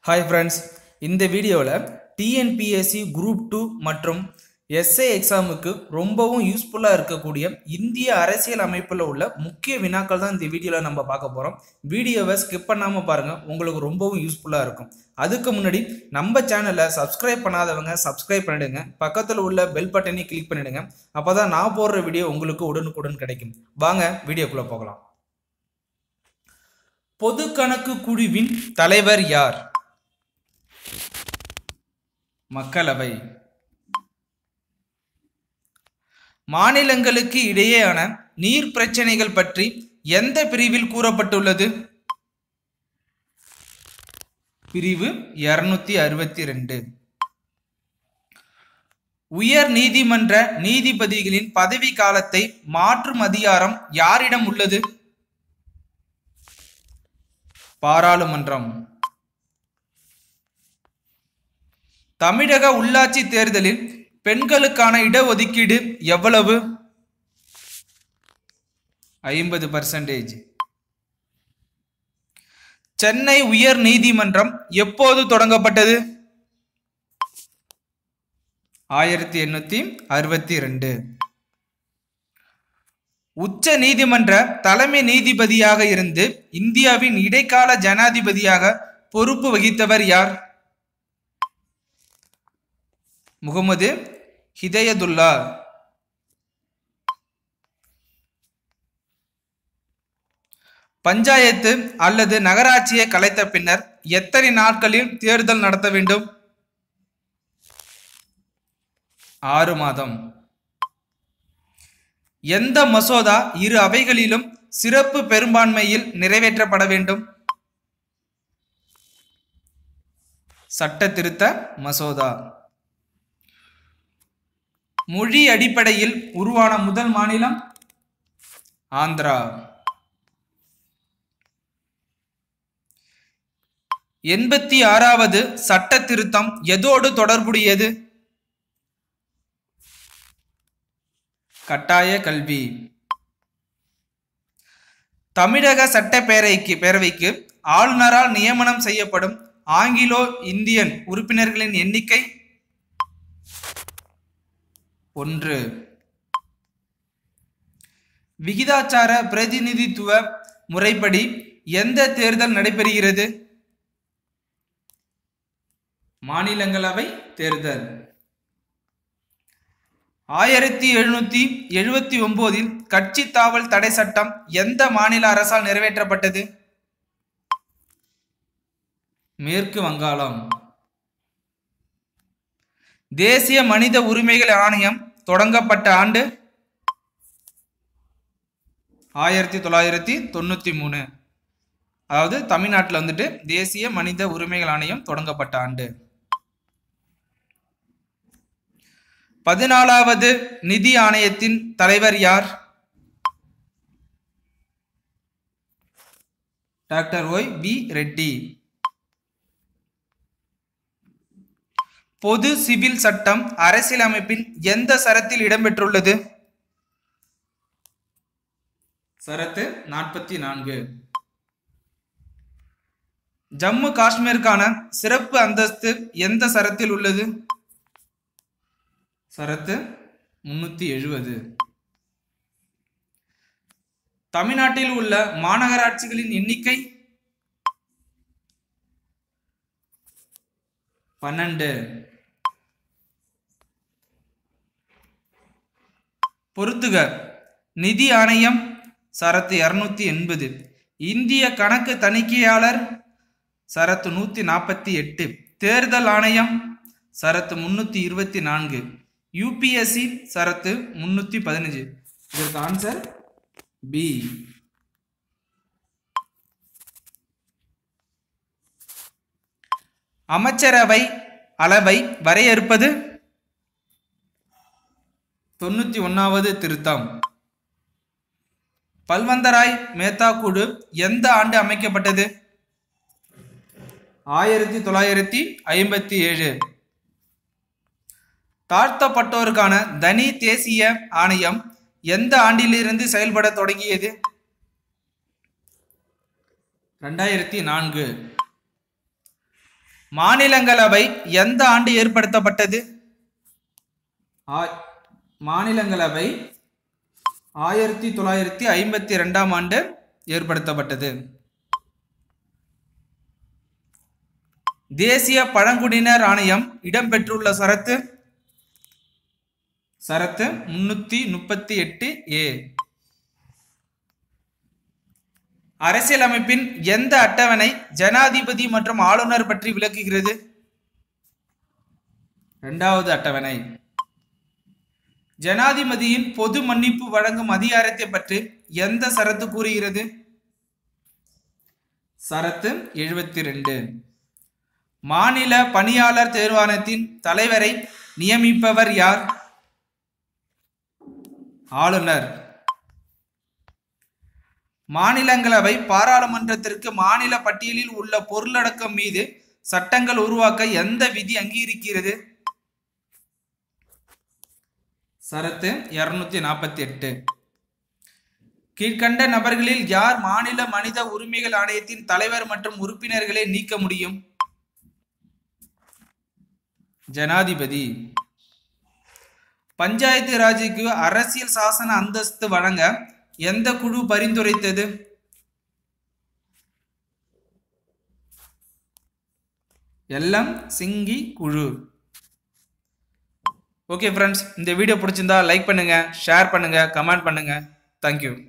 hi friends இந்த வீடியோவில் TNPSC group two மற்றும் எஸ்ஏ எக்ஸாமுக்கு ரொம்பவும் யூஸ்ஃபுல்லாக இருக்கக்கூடிய இந்திய அரசியல் அமைப்பில் உள்ள முக்கிய வினாக்கள் தான் இந்த வீடியோவில் நம்ம பார்க்க போகிறோம் வீடியோவை ஸ்கிப் பண்ணாமல் பாருங்கள் உங்களுக்கு ரொம்பவும் யூஸ்ஃபுல்லாக இருக்கும் அதுக்கு முன்னாடி நம்ம சேனலை சப்ஸ்கிரைப் பண்ணாதவங்க சப்ஸ்கிரைப் பண்ணிடுங்க பக்கத்தில் உள்ள பெல் பட்டனையும் கிளிக் பண்ணிடுங்க அப்போ தான் நான் போடுற வீடியோ உங்களுக்கு உடனுக்குடன் கிடைக்கும் வாங்க வீடியோக்குள்ளே போகலாம் பொது கணக்கு குழுவின் தலைவர் யார் மக்களவை மாநிலங்களுக்கு இடையேயான நீர் பிரச்சனைகள் பற்றி எந்த பிரிவில் கூறப்பட்டுள்ளது பிரிவு இருநூத்தி அறுபத்தி ரெண்டு உயர் நீதிமன்ற நீதிபதிகளின் பதவி காலத்தை மாற்றும் அதிகாரம் யாரிடம் உள்ளது பாராளுமன்றம் தமிழக உள்ளாட்சி தேர்தலில் பெண்களுக்கான இடஒதுக்கீடு எவ்வளவு ஐம்பது பர்சன்டேஜ் சென்னை உயர் நீதிமன்றம் எப்போது தொடங்கப்பட்டது ஆயிரத்தி எண்ணூத்தி அறுபத்தி ரெண்டு உச்ச நீதிமன்ற தலைமை நீதிபதியாக இருந்து இந்தியாவின் இடைக்கால ஜனாதிபதியாக பொறுப்பு வகித்தவர் யார் முகமது ஹிதயதுல்லா பஞ்சாயத்து அல்லது நகராட்சியை கலைத்த பின்னர் எத்தனை நாட்களில் தேர்தல் நடத்த வேண்டும் ஆறு மாதம் எந்த மசோதா இரு அவைகளிலும் சிறப்பு பெரும்பான்மையில் நிறைவேற்றப்பட வேண்டும் சட்ட திருத்த மசோதா மொழி அடிப்படையில் உருவான முதல் மாநிலம் ஆந்திரா எண்பத்தி ஆறாவது சட்ட திருத்தம் எதோடு தொடர்புடையது கட்டாய கல்வி தமிழக சட்டப்பேரவைக்கு பேரவைக்கு ஆளுநரால் நியமனம் செய்யப்படும் ஆங்கிலோ இந்தியன் உறுப்பினர்களின் எண்ணிக்கை ஒன்று விகிதாச்சார பிரதிநிதித்துவ முறைப்படி எந்த தேர்தல் நடைபெறுகிறது மாநிலங்களவை தேர்தல் ஆயிரத்தி எழுநூத்தி எழுபத்தி ஒன்பதில் கட்சி தாவல் தடை சட்டம் எந்த மாநில அரசால் நிறைவேற்றப்பட்டது மேற்கு வங்காளம் தேசிய மனித உரிமைகள் ஆணையம் தொடங்கப்பட்ட ஆண்டு ஆயிரத்தி தொள்ளாயிரத்தி தொண்ணூத்தி மூணு அதாவது தமிழ்நாட்டில் வந்துட்டு தேசிய மனித உரிமைகள் ஆணையம் தொடங்கப்பட்ட ஆண்டு பதினாலாவது நிதி ஆணையத்தின் தலைவர் யார் டாக்டர் ஒய் பி ரெட்டி பொது சிவில் சட்டம் அரசியலமைப்பின் எந்த சரத்தில் இடம்பெற்றுள்ளது சரத்து நாற்பத்தி நான்கு ஜம்மு காஷ்மீருக்கான சிறப்பு அந்தஸ்து எந்த சரத்தில் உள்ளது சரத்து முன்னூத்தி எழுபது தமிழ்நாட்டில் உள்ள மாநகராட்சிகளின் எண்ணிக்கை பன்னெண்டு பொருத்துக நிதி ஆணையம் சரத்து இருநூத்தி எண்பது இந்திய கணக்கு தணிக்கையாளர் சரத்து நூத்தி நாற்பத்தி எட்டு தேர்தல் ஆணையம் சரத்து முன்னூத்தி இருபத்தி நான்கு யூபிஎஸ்சி சரத்து முன்னூத்தி பதினஞ்சு இதற்கு ஆன்சர் பி அமைச்சரவை அளவை வரையறுப்பது தொண்ணூத்தி ஒன்னாவது திருத்தம் பல்வந்தராய் மேத்தா குழு எந்த ஆண்டு அமைக்கப்பட்டது ஆயிரத்தி தொள்ளாயிரத்தி ஐம்பத்தி ஏழு தாழ்த்தப்பட்டோருக்கான தனி தேசிய ஆணையம் எந்த ஆண்டிலிருந்து செயல்பட தொடங்கியது ரெண்டாயிரத்தி நான்கு மாநிலங்களவை எந்த ஆண்டு ஏற்படுத்தப்பட்டது ஆ- மாநிலங்களவை ஆயிரத்தி தொள்ளாயிரத்தி ஐம்பத்தி ரெண்டாம் ஆண்டு ஏற்படுத்தப்பட்டது தேசிய பழங்குடியினர் ஆணையம் இடம்பெற்றுள்ள சரத்து சரத்து முன்னூத்தி முப்பத்தி எட்டு ஏ அரசியலமைப்பின் எந்த அட்டவணை ஜனாதிபதி மற்றும் ஆளுநர் பற்றி விளக்குகிறது இரண்டாவது அட்டவணை ஜனாதிபதியின் பொது மன்னிப்பு வழங்கும் அதிகாரத்தை பற்றி எந்த சரத்து கூறுகிறது சரத்து எழுபத்தி ரெண்டு மாநில பணியாளர் தேர்வாணையத்தின் தலைவரை நியமிப்பவர் யார் ஆளுநர் மாநிலங்களவை பாராளுமன்றத்திற்கு மாநில பட்டியலில் உள்ள பொருளடக்கம் மீது சட்டங்கள் உருவாக்க எந்த விதி அங்கீகரிக்கிறது சரத்து இருநூத்தி நாற்பத்தி எட்டு கீழ்கண்ட நபர்களில் யார் மாநில மனித உரிமைகள் ஆணையத்தின் தலைவர் மற்றும் உறுப்பினர்களை நீக்க முடியும் ஜனாதிபதி பஞ்சாயத்து ராஜுக்கு அரசியல் சாசன அந்தஸ்து வழங்க எந்த குழு பரிந்துரைத்தது எல்எம் சிங்கி குழு ஓகே ஃப்ரெண்ட்ஸ் இந்த வீடியோ பிடிச்சிருந்தா லைக் பண்ணுங்க ஷேர் பண்ணுங்க கமெண்ட் பண்ணுங்க தேங்க்யூ